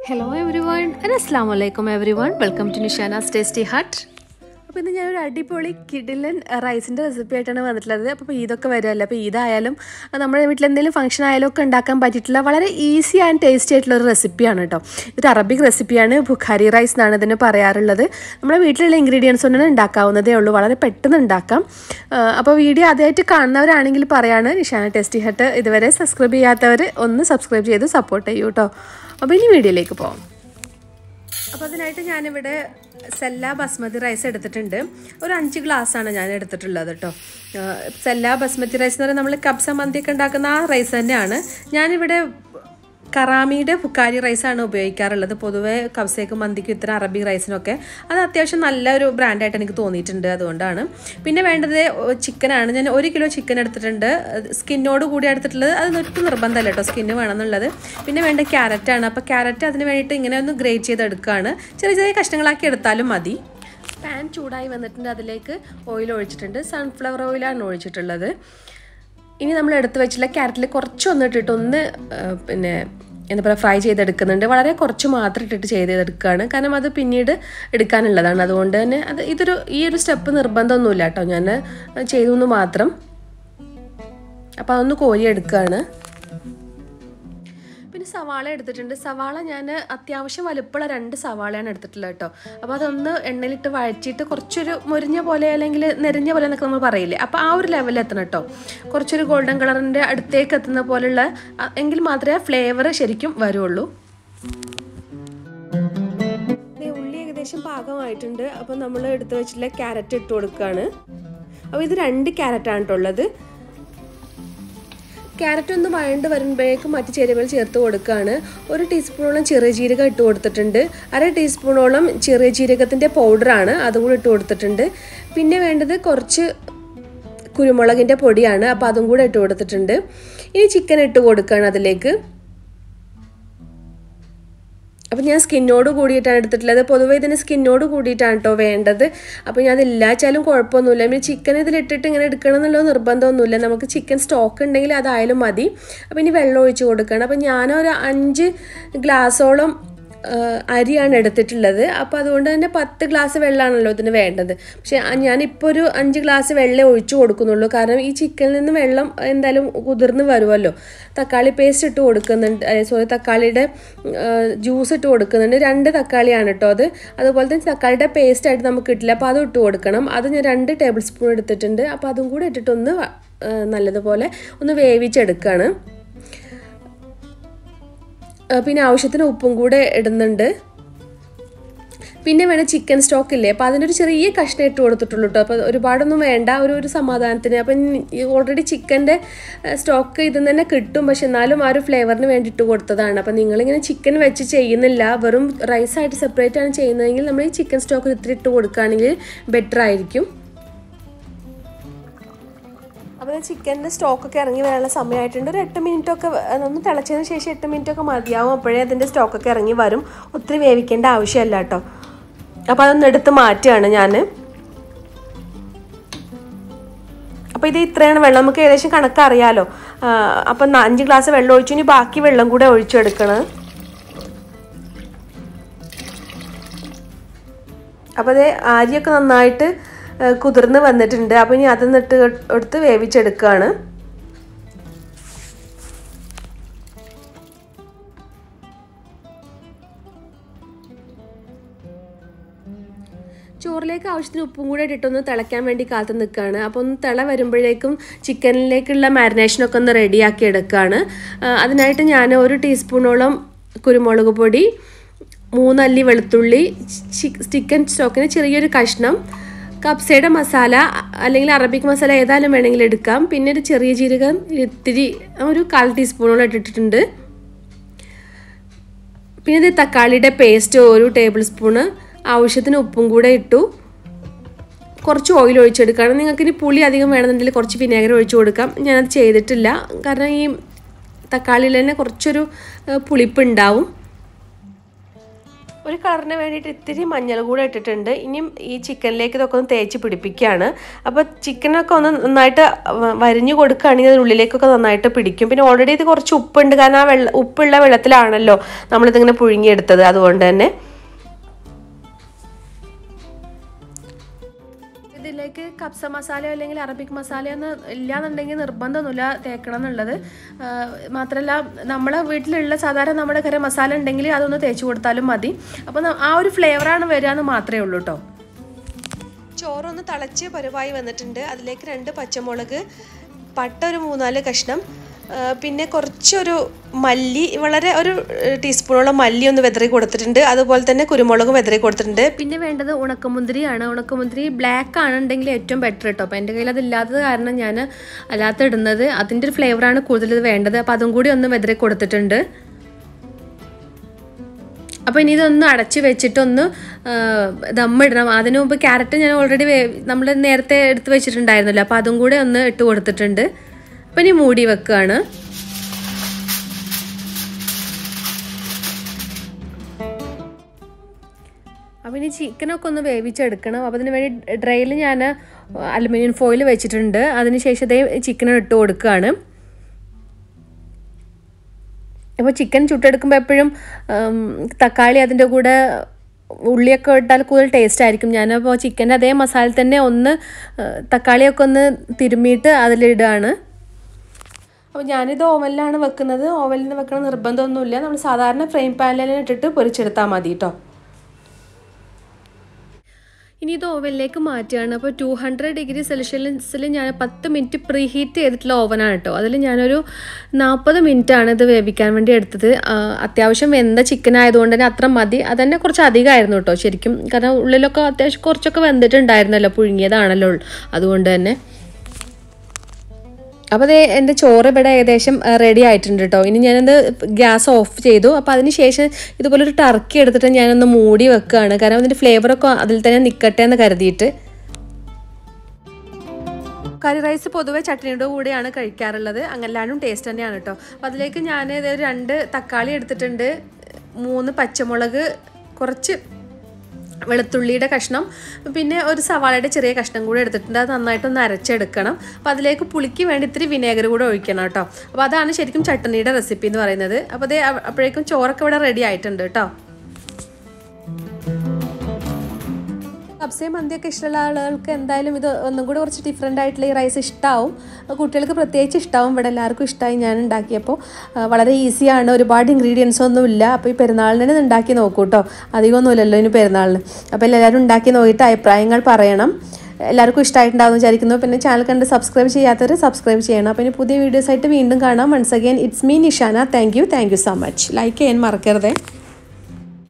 hello every one അസ്സാം വലൈക്കും every one welcome to Nishana's tasty hut അപ്പോൾ ഇന്ന് ഞാനൊരു അടിപൊളി കിഡിലൻ റൈസിൻ്റെ റെസിപ്പി ആയിട്ടാണ് വന്നിട്ടുള്ളത് അപ്പോൾ ഇതൊക്കെ വരുമല്ലോ അപ്പോൾ ഇതായാലും നമ്മുടെ വീട്ടിൽ എന്തെങ്കിലും ഫംഗ്ഷൻ ആയാലും ഒക്കെ ഉണ്ടാക്കാൻ പറ്റിയിട്ടുള്ള വളരെ ഈസി ആൻഡ് ടേസ്റ്റി ആയിട്ടുള്ള ഒരു റെസിപ്പിയാണ് കേട്ടോ ഇതൊരു അറബിക് റെസിപ്പിയാണ് ബുഖാരി റൈസ് എന്നാണ് ഇതിന് പറയാറുള്ളത് നമ്മുടെ വീട്ടിലുള്ള ഇൻഗ്രീഡിയൻസ് കൊണ്ടാണ് ഉണ്ടാക്കാവുന്നതേ ഉള്ളൂ വളരെ പെട്ടെന്ന് ഉണ്ടാക്കാം ആ, അപ്പോൾ വീഡിയോ ആദ്യമായിട്ട് കാണുന്നവരാണെങ്കിൽ പറയാണ് നിഷാന ടേസ്റ്റി ഹട്ട് ഇതുവരെ സബ്സ്ക്രൈബ് ചെയ്യാത്തവർ ഒന്ന് സബ്സ്ക്രൈബ് ചെയ്ത് സപ്പോർട്ട് ചെയ്യൂ കേട്ടോ അപ്പോൾ ഇനി വീഡിയോയിലേക്ക് പോകാം അപ്പോൾ അതിനായിട്ട് ഞാനിവിടെ സെല്ല ബസ്മതി റൈസ് എടുത്തിട്ടുണ്ട് ഒരു അഞ്ച് ഗ്ലാസ്സാണ് ഞാൻ എടുത്തിട്ടുള്ളത് കേട്ടോ സെല്ല ബസ്മതി റൈസ് എന്ന് പറയുന്നത് നമ്മൾ കബ്സ മന്തിയൊക്കെ ഉണ്ടാക്കുന്ന ആ റൈസ് തന്നെയാണ് ഞാനിവിടെ കറാമിയുടെ പുക്കാരി റൈസാണ് ഉപയോഗിക്കാറുള്ളത് പൊതുവെ കബ്സയ്ക്കും മന്തിക്കും ഇത്തരം അറബി റൈസിനൊക്കെ അത് അത്യാവശ്യം നല്ലൊരു ബ്രാൻഡായിട്ട് എനിക്ക് തോന്നിയിട്ടുണ്ട് അതുകൊണ്ടാണ് പിന്നെ വേണ്ടത് ചിക്കനാണ് ഞാൻ ഒരു കിലോ ചിക്കൻ എടുത്തിട്ടുണ്ട് സ്കിന്നോട് കൂടി എടുത്തിട്ടുള്ളത് അത് ഒട്ടും നിർബന്ധമല്ല കേട്ടോ സ്കിന്ന് വേണമെന്നുള്ളത് പിന്നെ വേണ്ട ക്യാരറ്റാണ് അപ്പോൾ ക്യാരറ്റ് അതിന് വേണ്ടിയിട്ട് ഇങ്ങനെ ഒന്ന് ഗ്രേറ്റ് ചെയ്തെടുക്കുകയാണ് ചെറിയ ചെറിയ കഷ്ണങ്ങളാക്കി എടുത്താലും മതി പാൻ ചൂടായി വന്നിട്ടുണ്ട് അതിലേക്ക് ഓയിൽ ഒഴിച്ചിട്ടുണ്ട് സൺഫ്ലവർ ഓയിലാണ് ഒഴിച്ചിട്ടുള്ളത് ഇനി നമ്മൾ എടുത്തു വെച്ചിട്ടുള്ള ക്യാരറ്റിൽ കുറച്ചൊന്ന് ഇട്ടിട്ട് ഒന്ന് ആ, പിന്നെ എന്താ പറയുക ഫ്രൈ ചെയ്തെടുക്കുന്നുണ്ട് വളരെ കുറച്ച് മാത്രം ഇട്ടിട്ട് ചെയ്തെടുക്കുകയാണ് കാരണം അത് പിന്നീട് എടുക്കാനുള്ളതാണ് അതുകൊണ്ട് തന്നെ അത് ഇതൊരു ഈ ഒരു സ്റ്റെപ്പ് നിർബന്ധമൊന്നുമില്ല കേട്ടോ ഞാൻ ചെയ്തു എന്ന് മാത്രം അപ്പോൾ അതൊന്ന് കോരി എടുക്കുകയാണ് പിന്നെ സവാള എടുത്തിട്ടുണ്ട് സവാള ഞാൻ അത്യാവശ്യം വലുപ്പമുള്ള രണ്ട് സവാളയാണ് എടുത്തിട്ടുള്ളത് കേട്ടോ അപ്പോൾ അതൊന്ന് എണ്ണയിലിട്ട് വഴച്ചിട്ട് കുറച്ചൊരു മുരിഞ്ഞ പോലെ അല്ലെങ്കിൽ നെരിഞ്ഞ പോലെ എന്നൊക്കെ നമ്മൾ പറയില്ലേ അപ്പോൾ ആ ഒരു ലെവലിൽ എത്തണം കേട്ടോ കുറച്ചൊരു ഗോൾഡൻ കളറിൻ്റെ അടുത്തേക്ക് എത്തുന്ന പോലുള്ള അ- എങ്കിൽ മാത്രമേ ഫ്ലേവർ ശരിക്കും വരുള്ളൂ ദേ ഉള്ളി ഏകദേശം പാകമായിട്ടുണ്ട് അപ്പോൾ നമ്മൾ എടുത്ത് വെച്ചിട്ടുള്ള ക്യാരറ്റ് ഇട്ട് കൊടുക്കുകയാണ് അപ്പോൾ ഇത് രണ്ട് ക്യാരറ്റാണ് കേട്ടോ ഉള്ളത് ക്യാരറ്റ് ഒന്ന് വഴണ്ട് വരുമ്പോഴേക്കും മറ്റ് ചേരുവകൾ ചേർത്ത് കൊടുക്കുകയാണ് ഒരു ടീസ്പൂണോളം ചെറിയ ജീരകം ഇട്ട് കൊടുത്തിട്ടുണ്ട് അര ടീസ്പൂണോളം ചെറിയ ജീരകത്തിൻ്റെ പൗഡറാണ് അതും കൂടി ഇട്ട് കൊടുത്തിട്ടുണ്ട് പിന്നെ വേണ്ടത് കുറച്ച് കുരുമുളകിൻ്റെ പൊടിയാണ് അപ്പോൾ അതും കൂടെ ഇട്ട് കൊടുത്തിട്ടുണ്ട് ഇനി ചിക്കൻ ഇട്ട് കൊടുക്കുകയാണ് അതിലേക്ക് അപ്പം ഞാൻ സ്കിന്നോട് കൂടിയിട്ടാണ് എടുത്തിട്ടുള്ളത് പൊതുവെ ഇതിന് സ്കിന്നോട് കൂടിയിട്ടാണ് കേട്ടോ വേണ്ടത് അപ്പോൾ ഞാൻ അതില്ലാച്ചാലും കുഴപ്പമൊന്നുമില്ല പിന്നെ ചിക്കൻ ഇതിലിട്ടിട്ട് ഇങ്ങനെ എടുക്കണം എന്നുള്ള നിർബന്ധമൊന്നുമില്ല നമുക്ക് ചിക്കൻ സ്റ്റോക്ക് ഉണ്ടെങ്കിൽ അതായാലും മതി അപ്പോൾ ഇനി വെള്ളം ഒഴിച്ച് കൊടുക്കണം അപ്പോൾ ഞാനൊരു അഞ്ച് ഗ്ലാസോളം ആ, അരിയാണ് എടുത്തിട്ടുള്ളത് അപ്പോൾ അതുകൊണ്ട് തന്നെ പത്ത് ഗ്ലാസ് വെള്ളമാണല്ലോ ഇതിന് വേണ്ടത് പക്ഷേ ആ, ഞാനിപ്പോൾ ഒരു അഞ്ച് ഗ്ലാസ് വെള്ളം ഒഴിച്ചു കൊടുക്കുന്നുള്ളൂ കാരണം ഈ ചിക്കനിൽ നിന്ന് വെള്ളം എന്തായാലും കുതിർന്ന് വരുമല്ലോ തക്കാളി പേസ്റ്റ് ഇട്ട് കൊടുക്കുന്നുണ്ട് സോറി തക്കാളിയുടെ ജ്യൂസ് ഇട്ട് കൊടുക്കുന്നുണ്ട് രണ്ട് തക്കാളിയാണ് കേട്ടോ അത് അതുപോലെ തന്നെ തക്കാളിയുടെ പേസ്റ്റ് ആയിട്ട് നമുക്ക് കിട്ടില്ല അപ്പോൾ അത് ഇട്ട് കൊടുക്കണം അത് ഞാൻ രണ്ട് ടേബിൾ സ്പൂൺ എടുത്തിട്ടുണ്ട് അപ്പോൾ അതും കൂടെ ഇട്ടിട്ടൊന്ന് വ- ആ, നല്ലതുപോലെ ഒന്ന് വേവിച്ചെടുക്കുകയാണ് ആ, പിന്നെ ആവശ്യത്തിന് ഉപ്പും കൂടെ ഇടുന്നുണ്ട് പിന്നെ വേണം ചിക്കൻ സ്റ്റോക്ക് ഇല്ലേ അപ്പോൾ അതിനൊരു ചെറിയ കഷ്ണം ഇട്ട് കൊടുത്തിട്ടുള്ളൂ കേട്ടോ അപ്പോൾ ഒരുപാടൊന്നും വേണ്ട ഒരു ഒരു സമാധാനത്തിന് അപ്പം ഓൾറെഡി ചിക്കൻ്റെ സ്റ്റോക്ക് ഇതിൽ നിന്ന് തന്നെ കിട്ടും പക്ഷെ എന്നാലും ആ ഒരു ഫ്ലേവറിന് വേണ്ടി ഇട്ട് കൊടുത്തതാണ് അപ്പം നിങ്ങളിങ്ങനെ ചിക്കൻ വെച്ച് ചെയ്യുന്നില്ല വെറും റൈസായിട്ട് സെപ്പറേറ്റ് ആണ് ചെയ്യുന്നതെങ്കിൽ നമ്മൾ ഈ ചിക്കൻ സ്റ്റോക്ക് ഇത്തിരി ഇട്ട് കൊടുക്കുകയാണെങ്കിൽ ബെറ്റർ ആയിരിക്കും അപ്പോൾ ചിക്കൻ്റെ സ്റ്റോക്കൊക്കെ ഇറങ്ങി വരാനുള്ള സമയമായിട്ടുണ്ട് ഒരു എട്ട് മിനിറ്റ് ഒക്കെ ഒന്ന് തിളച്ചതിന് ശേഷം എട്ട് മിനിറ്റ് ഒക്കെ മതിയാവും അപ്പോഴേ അതിൻ്റെ സ്റ്റോക്കൊക്കെ ഇറങ്ങി വരും ഒത്തിരി വേവിക്കേണ്ട ആവശ്യമല്ല കേട്ടോ അപ്പോൾ അതൊന്ന് എടുത്ത് മാറ്റുകയാണ് ഞാൻ അപ്പോൾ ഇത് ഇത്രയാണ് വെള്ളം നമുക്ക് ഏകദേശം കണക്ക് അറിയാലോ ആ, അപ്പം ന- അഞ്ച് ഗ്ലാസ് വെള്ളം ഒഴിച്ചു ഇനി ബാക്കി വെള്ളം കൂടെ ഒഴിച്ചെടുക്കണം അപ്പോൾ അത് അരിയൊക്കെ നന്നായിട്ട് ആ, കുതിർന്ന് വന്നിട്ടുണ്ട് അപ്പോൾ ഇനി അതൊന്നിട്ട് എടുത്ത് വേവിച്ചെടുക്കുകയാണ് ചോറിലേക്ക് ആവശ്യത്തിന് ഉപ്പും കൂടെ ഇട്ടിട്ടൊന്ന് തിളയ്ക്കാൻ വേണ്ടി കാത്തു നിൽക്കുകയാണ് അപ്പോൾ ഒന്ന് തിള വരുമ്പോഴേക്കും ചിക്കനിലേക്കുള്ള മാരിനേഷനൊക്കെ ഒന്ന് റെഡിയാക്കി എടുക്കുകയാണ് ആ, അതിനായിട്ട് ഞാൻ ഒരു ടീസ്പൂണോളം കുരുമുളക് പൊടി മൂന്നല്ലി വെളുത്തുള്ളി ചി- ചിക്കൻ സ്റ്റോക്കിന് ചെറിയൊരു കഷ്ണം കപ്സയുടെ മസാല അല്ലെങ്കിൽ അറബിക് മസാല ഏതായാലും വേണമെങ്കിൽ എടുക്കാം പിന്നെ ഒരു ചെറിയ ജീരകം ഇത്തിരി ഒരു കാൽ ടീസ്പൂണോളം ഇട്ടിട്ടുണ്ട് പിന്നെ ഇത് തക്കാളിയുടെ പേസ്റ്റ് ഒരു ടേബിൾ സ്പൂണ് ആവശ്യത്തിന് ഉപ്പും കൂടെ ഇട്ടു കുറച്ച് ഓയിൽ ഒഴിച്ചെടുക്കുകയാണ് നിങ്ങൾക്ക് ഇനി പുളി അധികം വേണമെന്നുണ്ടെങ്കിൽ കുറച്ച് വിനാഗിരി ഒഴിച്ചു കൊടുക്കാം ഞാനത് ചെയ്തിട്ടില്ല കാരണം ഈ തക്കാളിയിൽ തന്നെ കുറച്ചൊരു ഏഹ്, പുളിപ്പ് ഉണ്ടാവും ഒരു കളറിന് വേണ്ടിയിട്ട് ഇത്തിരി മഞ്ഞൾ കൂടെ ഇട്ടിട്ടുണ്ട് ഇനിയും ഈ ചിക്കനിലേക്ക് ഇതൊക്കെ ഒന്ന് തേച്ച് പിടിപ്പിക്കുകയാണ് അപ്പോൾ ചിക്കനൊക്കെ ഒന്ന് നന്നായിട്ട് വ- വരിഞ്ഞു കൊടുക്കുകയാണെങ്കിൽ അതിനുള്ളിലേക്കൊക്കെ നന്നായിട്ട് പിടിക്കും പിന്നെ ഓൾറെഡി ഇത് കുറച്ച് ഉപ്പുണ്ട് കാരണം ആ വെള്ള ഉപ്പുള്ള വെള്ളത്തിലാണല്ലോ നമ്മളിതിങ്ങനെ പുഴുങ്ങിയെടുത്തത് അതുകൊണ്ട് തന്നെ ഇതിലേക്ക് കപ്സ മസാലയോ അല്ലെങ്കിൽ അറബിക് മസാലയോ ഒന്നും ഇല്ലാന്നുണ്ടെങ്കിൽ നിർബന്ധമൊന്നുമില്ല തേക്കണം എന്നുള്ളത് ആ, മാത്രമല്ല നമ്മളെ വീട്ടിലുള്ള സാധാരണ നമ്മുടെ കറി മസാല ഉണ്ടെങ്കിൽ അതൊന്ന് തേച്ച് കൊടുത്താലും മതി അപ്പോൾ ന- ആ ഒരു ഫ്ലേവറാണ് വരിക എന്ന് മാത്രമേ ഉള്ളൂ കേട്ടോ ചോറൊന്ന് തിളച്ച് പരുവായി വന്നിട്ടുണ്ട് അതിലേക്ക് രണ്ട് പച്ചമുളക് പട്ട ഒരു മൂന്നാല് കഷ്ണം ആ, പിന്നെ കുറച്ചൊരു മല്ലി വളരെ ഒരു ടീസ്പൂണോളം മല്ലി ഒന്ന് വെതറി കൊടുത്തിട്ടുണ്ട് അതുപോലെ തന്നെ കുരുമുളകും വെതറി കൊടുത്തിട്ടുണ്ട് പിന്നെ വേണ്ടത് ഉണക്കമുന്തിരിയാണ് ഉണക്കമുന്തിരി ബ്ലാക്ക് ആണെന്നുണ്ടെങ്കിൽ ഏറ്റവും ബെറ്റർ കേട്ടോ അപ്പോൾ എൻ്റെ കയ്യിൽ അതില്ലാത്തത് കാരണം ഞാൻ അല്ലാത്ത ഇടുന്നത് അതിൻ്റെ ഒരു ഫ്ലേവറാണ് കൂടുതൽ ഇത് വേണ്ടത് അപ്പോൾ അതും കൂടി ഒന്ന് വെതറി കൊടുത്തിട്ടുണ്ട് അപ്പോൾ ഇനി ഇതൊന്ന് അടച്ച് വെച്ചിട്ടൊന്ന് ആ, ദമ്മിടണം അതിനു മുമ്പ് ക്യാരറ്റ് ഞാൻ ഓൾറെഡി നമ്മൾ നേരത്തെ എടുത്ത് വെച്ചിട്ടുണ്ടായിരുന്നല്ലോ അപ്പോൾ അതും കൂടെ ഒന്ന് ഇട്ട് കൊടുത്തിട്ടുണ്ട് അപ്പോൾ ഇനി മൂടി വെക്കുകയാണ് അപ്പോൾ ഇനി ചിക്കനൊക്കെ ഒന്ന് വേവിച്ചെടുക്കണം അപ്പോൾ അതിന് വേണ്ടി ഡ്രൈയിൽ ഞാൻ അലുമിനിയം ഫോയിൽ വെച്ചിട്ടുണ്ട് അതിന് ശേഷം ഇതേ ചിക്കൻ ഇട്ട് കൊടുക്കുകയാണ് അപ്പോൾ ചിക്കൻ ചുട്ടെടുക്കുമ്പോൾ എപ്പോഴും ഉം, തക്കാളി അതിൻ്റെ കൂടെ ഉള്ളിയൊക്കെ ഇട്ടാൽ കൂടുതൽ ടേസ്റ്റ് ആയിരിക്കും ഞാനപ്പോൾ ചിക്കൻ്റെ അതേ മസാല തന്നെ ഒന്ന് ഏഹ്, തക്കാളിയൊക്കെ ഒന്ന് തിരുമ്മിയിട്ട് അതിലിടുകയാണ് അപ്പോൾ ഞാനിത് ഓവനിലാണ് വെക്കുന്നത് ഓവനിൽ വെക്കണം നിർബന്ധമൊന്നുമില്ല നമ്മൾ സാധാരണ ഫ്രെയിം പാനിൽ ഇട്ടിട്ട് പൊരിച്ചെടുത്താൽ മതി കേട്ടോ ഇനി ഇത് ഓവനിലേക്ക് മാറ്റുകയാണ് അപ്പോൾ ടു ഹൺഡ്രഡ് ഡിഗ്രി സെൽഷ്യസിൽ ഞാൻ പത്ത് മിനിറ്റ് പ്രീ ഹീറ്റ് ചെയ്തിട്ടുള്ള ഓവനാണ് കേട്ടോ അതിൽ ഞാനൊരു നാൽപ്പത് ആണ് ഇത് വേവിക്കാൻ വേണ്ടി എടുത്തത് ആ, അത്യാവശ്യം വെന്ത ചിക്കൻ ആയതുകൊണ്ട് തന്നെ അത്ര മതി അതന്നെ കുറച്ച് അധികമായിരുന്നു കേട്ടോ ശരിക്കും കാരണം ഉള്ളിലൊക്കെ അത്യാവശ്യം കുറച്ചൊക്കെ വെന്തിട്ടുണ്ടായിരുന്നല്ലോ പുഴുങ്ങിയതാണല്ലോ അതുകൊണ്ട് തന്നെ അപ്പോൾ അതേ എൻ്റെ ചോറ് ഇവിടെ ഏകദേശം റെഡി ആയിട്ടുണ്ട് കേട്ടോ ഇനി ഞാനത് ഗ്യാസ് ഓഫ് ചെയ്തു അപ്പോൾ അതിന് ശേഷം ഇതുപോലെ ഒരു ടർക്കി എടുത്തിട്ട് ഞാനൊന്ന് മൂടി വെക്കുകയാണ് കാരണം അതിൻ്റെ ഫ്ലേവറൊക്കെ അതിൽ തന്നെ നിൽക്കട്ടെ എന്ന് കരുതിയിട്ട് കറി റൈസ് പൊതുവെ ചട്നിയുടെ കൂടെയാണ് കഴിക്കാറുള്ളത് അങ്ങനെല്ലാണ്ടും ടേസ്റ്റ് തന്നെയാണ് കേട്ടോ അപ്പോൾ അതിലേക്ക് ഞാൻ ഇത് രണ്ട് തക്കാളി എടുത്തിട്ടുണ്ട് മൂന്ന് പച്ചമുളക് കുറച്ച് വെളുത്തുള്ളിയുടെ കഷ്ണം പിന്നെ ഒരു സവാളയുടെ ചെറിയ കഷ്ണം കൂടെ എടുത്തിട്ടുണ്ട് അത് നന്നായിട്ടൊന്ന് അരച്ചെടുക്കണം അപ്പോൾ അതിലേക്ക് പുളിക്ക് വേണ്ടി ഇത്തിരി വിനേഗർ കൂടെ ഒഴിക്കണം കേട്ടോ അപ്പോൾ അതാണ് ശരിക്കും ചട്ടണിയുടെ റെസിപ്പി എന്ന് പറയുന്നത് അപ്പോൾ അതേ അപ്പോഴേക്കും ചോറൊക്കെ ഇവിടെ റെഡി ആയിട്ടുണ്ട് കേട്ടോ കബ്സയും മന്തിയൊക്കെ ഇഷ്ടമുള്ള ആളുകൾക്ക് എന്തായാലും ഇത് ഒന്നും കൂടി കുറച്ച് ഡിഫറെൻ്റ് ആയിട്ടുള്ള ഈ റൈസ് ഇഷ്ടമാവും കുട്ടികൾക്ക് പ്രത്യേകിച്ച് ഇഷ്ടമാവും ഇവിടെ എല്ലാവർക്കും ഇഷ്ടമായി ഞാൻ ഉണ്ടാക്കിയപ്പോൾ ആ, വളരെ ഈസിയാണ് ഒരുപാട് ഇൻഗ്രീഡിയൻസ് ഒന്നും ഇല്ല അപ്പോൾ ഈ പെരുന്നാളിന് തന്നെ ഇത് ഉണ്ടാക്കി നോക്കൂ കേട്ടോ അധികമൊന്നുമില്ലല്ലോ ഇനി പെരുന്നാളിന് അപ്പോൾ എല്ലാവരും ഉണ്ടാക്കി നോക്കിയിട്ട് അഭിപ്രായങ്ങൾ പറയണം എല്ലാവർക്കും ഇഷ്ടമായിട്ടുണ്ടാകുമെന്ന് വിചാരിക്കുന്നു പിന്നെ ചാനൽ കണ്ട് സബ്സ്ക്രൈബ് ചെയ്യാത്തവർ സബ്സ്ക്രൈബ് ചെയ്യണം അപ്പോൾ ഇനി പുതിയ വീഡിയോസ് ആയിട്ട് വീണ്ടും കാണാം once again it's me Nishana thank you thank you so much like ചെയ്യാൻ മറക്കരുതേ